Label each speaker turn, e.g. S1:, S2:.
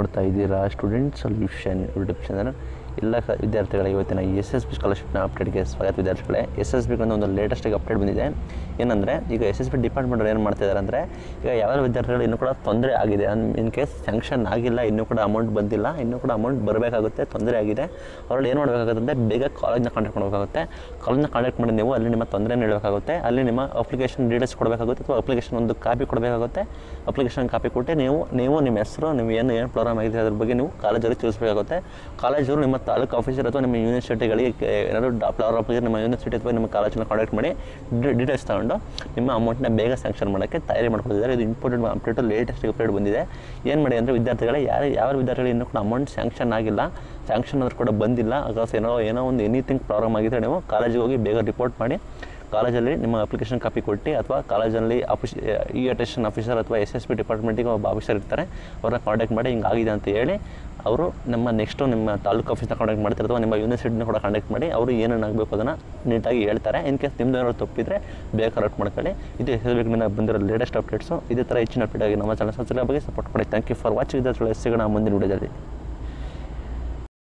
S1: ನೋಡ್ತಾ ಇದ್ದೀರಾ student solution YouTube channel ಎಲ್ಲ ಕ- ವಿದ್ಯಾರ್ಥಿಗಳ ಇವತ್ತಿನ ಎಸ್ ಎಸ್ ಬಿ ಸ್ಕಾಲರ್ಶಿಪ್ನ ಅಪ್ಡೇಟ್ಗೆ ಸ್ವಾಗತ ವಿದ್ಯಾರ್ಥಿಗಳೇ ಎಸ್ ಎಸ್ ಬಿಗೆ ಒಂದು ಲೇಟೆಸ್ಟಾಗಿ ಅಪ್ಡೇಟ್ ಬಂದಿದೆ ಏನಂದರೆ ಈಗ ಎಸ್ ಎಸ್ ಬಿ ಡಿಪಾರ್ಟ್ಮೆಂಟ್ ಏನು ಮಾಡ್ತಿದ್ದಾರೆ ಅಂದರೆ ಈಗ ಯಾವ ವಿದ್ಯಾರ್ಥಿಗಳು ಇನ್ನೂ ಕೂಡ ತೊಂದರೆ ಆಗಿದೆ ಇನ್ ಕೇಸ್ ಸ್ಯಾಂಕ್ಷನ್ ಆಗಿಲ್ಲ ಇನ್ನೂ ಕೂಡ ಅಮೌಂಟ್ ಬಂದಿಲ್ಲ ಇನ್ನೂ ಕೂಡ ಅಮೌಂಟ್ ಬರಬೇಕಾಗುತ್ತೆ ತೊಂದರೆ ಆಗಿದೆ ಅವರಲ್ಲಿ ಏನು ಮಾಡಬೇಕಾಗುತ್ತೆ ಅಂದರೆ ಬೇಗ ಕಾಲೇಜ್ನ ಕಾಂಟ್ಯಾಕ್ಟ್ ಮಾಡಬೇಕಾಗುತ್ತೆ ಕಾಲೇಜ್ನ ಕಾಂಟ್ಯಾಕ್ಟ್ ಮಾಡಿ ನೀವು ಅಲ್ಲಿ ನಿಮ್ಮ ತೊಂದರೆ ನೀಡಬೇಕಾಗುತ್ತೆ ಅಲ್ಲಿ ನಿಮ್ಮ ಅಪ್ಲಿಕೇಶನ್ ಡೀಟೇಲ್ಸ್ ಕೊಡಬೇಕಾಗುತ್ತೆ ಅಥವಾ ಅಪ್ಲಿಕೇಶನ್ ಒಂದು ಕಾಪಿ ಕೊಡಬೇಕಾಗುತ್ತೆ ಅಪ್ಲಿಕೇಶನ್ ಕಾಪಿ ಕೊಟ್ಟು ನೀವು ನೀವು ನಿಮ್ಮ ಹೆಸರು ನೀವು ಏನು ಏನು ಪ್ರಾಬ್ಲಮ್ ಆಗಿದೆ ಅದ್ರ ಬಗ್ಗೆ ನೀವು ಕಾಲೇಜಲ್ಲಿ ತಿಳಿಸ್ಬೇಕಾಗುತ್ತೆ ಕಾಲೇಜವರು ನಿಮ್ಮ ತಾಲೂಕು ಆಫೀಸರ್ ಅಥವಾ ನಿಮ್ಮ ಯೂನಿವರ್ಸಿಟಿಗಳಿಗೆ ಏನಾದರೂ ಫ್ಲವರ್ ಆಫೀಸರ್ ನಿಮ್ಮ ಯೂನಿವರ್ಸಿಟಿ ಅಥವಾ ನಿಮ್ಮ ಕಾಲೇಜನ್ನ ಕಾಂಟ್ಯಾಕ್ಟ್ ಮಾಡಿ ಡೀಟೇಲ್ಸ್ ತಗೊಂಡು ನಿಮ್ಮ ಅಮೌಂಟ್ನ ಬೇಗ ಸ್ಯಾಂಕ್ಷನ್ ಮಾಡೋಕ್ಕೆ ತಯಾರಿ ಮಾಡ್ಕೊಂಡಿದ್ದಾರೆ ಇದು ಇಂಪಾರ್ಟೆಂಟ್ ಅಪ್ಡೇಟು ಲೇಟೆಸ್ಟ್ ಅಪ್ಡೇಟ್ ಬಂದಿದೆ ಏನು ಮಾಡಿ ಅಂದರೆ ವಿದ್ಯಾರ್ಥಿಗಳೇ ಯಾರು ಯಾವ ವಿದ್ಯಾರ್ಥಿಗಳು ಇನ್ನೂ ಕೂಡ ಅಮೌಂಟ್ ಸ್ಯಾಂಕ್ಷನ್ ಆಗಿಲ್ಲ ಸ್ಯಾಂಕ್ಷನ್ ಆದ್ರೂ ಕೂಡ ಬಂದಿಲ್ಲ ಅಕಸ್ಮಾತ್ ಏನೋ ಏನೋ ಒಂದು ಎನಿಥಿಂಗ್ ಪ್ರಾಬ್ಲಮ್ ಆಗಿದ್ದರೆ ನೀವು ಕಾಲೇಜಿಗೆ ಹೋಗಿ ಬೇಗ ರಿಪೋರ್ಟ್ ಮಾಡಿ ಕಾಲೇಜಲ್ಲಿ ನಿಮ್ಮ ಅಪ್ಲಿಕೇಶನ್ ಕಾಪಿ ಕೊಟ್ಟು ಅಥವಾ ಕಾಲೇಜಲ್ಲಿ ಆಫೀಸ್ ಇ ಅಟೆಸ್ಟೇಷನ್ ಆಫೀಸರ್ ಅಥವಾ ಎಸ್ ಎಸ್ ಪಿ ಡಿಪಾರ್ಟ್ಮೆಂಟಿಗೆ ಒಬ್ಬ ಆಫೀಸರ್ ಇರ್ತಾರೆ ಅವ್ರನ್ನ ಕಾಂಟ್ಯಾಕ್ಟ್ ಮಾಡಿ ಹಿಂಗೆ ಆಗಿದೆ ಅಂತ ಹೇಳಿ ಅವರು ನಮ್ಮ ನೆಕ್ಸ್ಟು ನಿಮ್ಮ ತಾಲೂಕು ಆಫೀಸ್ನ ಕಾಂಟ್ಯಾಕ್ಟ್ ಮಾಡ್ತಾರೆ ಅಥವಾ ನಿಮ್ಮ ಯೂನಿವರ್ಸಿಟಿನ ಕೂಡ ಕಾಂಟ್ಯಾಕ್ಟ್ ಮಾಡಿ ಅವರು ಏನೇನು ಆಗಬೇಕು ಅದನ್ನು ನೀಟಾಗಿ ಹೇಳ್ತಾರೆ ಇನ್ ಕೇಸ್ ನಿಮ್ಮದು ಏನಾದ್ರು ತಪ್ಪಿದ್ರೆ ಬೇಗ ಕರೆಕ್ಟ್ ಮಾಡ್ಕೊಳ್ಳಿ ಇದು ಎಸ್ ಎಸ್ ಬಿಗಿನ ಬಂದಿರೋ ಲೇಟೆಸ್ಟ್ ಅಪ್ಡೇಟ್ಸು ಇದೇ ಥರ ಹೆಚ್ಚಿನ ಅಪ್ಡೇಟ್ ಆಗಿ ನಮ್ಮ ಚಾನಲ್ ಸಬ್ಸ್ಕ್ರೈಬ್ ಬಗ್ಗೆ ಸಪೋರ್ಟ್ ಮಾಡಿ ಥ್ಯಾಂಕ್ ಯು ಫಾರ್ ವಾಚಿಂಗ್ ವಿದ್ಯಾರ್ಥಿಗಳು ಸಿಗೋಣ ಮುಂದಿನ ವಿಡಿಯೋದಲ್ಲಿ